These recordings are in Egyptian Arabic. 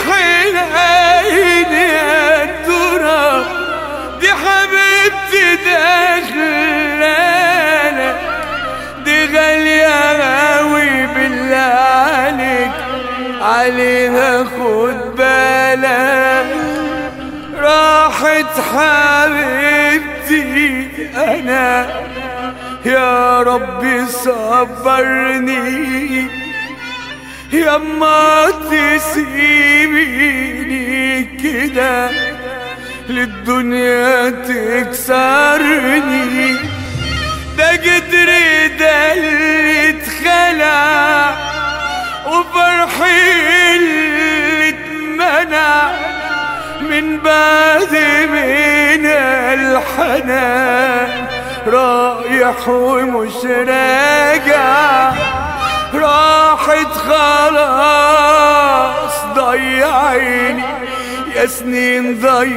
الحنين يا ترى دي حبيبتي دخلانة دي غالية أوي بالله عليك عليها خد بالك راحت حبيبتي أنا يا ربي صبرني يا ما تسيبيني كده للدنيا تكسرني ده قدري ده اللي اتخلع وفرحي اللي اتمنع من بعد من الحنان رايح ومش راجع راحت خلاص ضيعيني يا سنين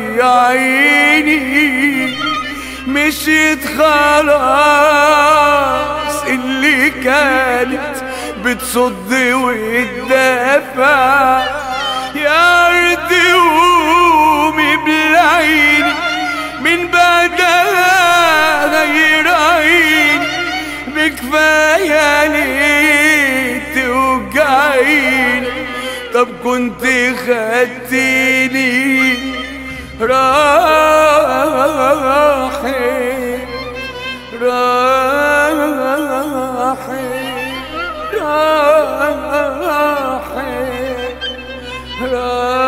ضيعيني مشيت خلاص اللي كانت بتصد وتدافع يا ارض قومي بلعيني من بعدها غير عيني بكفاية ليه توجعيني طب كنت خدتيني راحي راحي راحي راحي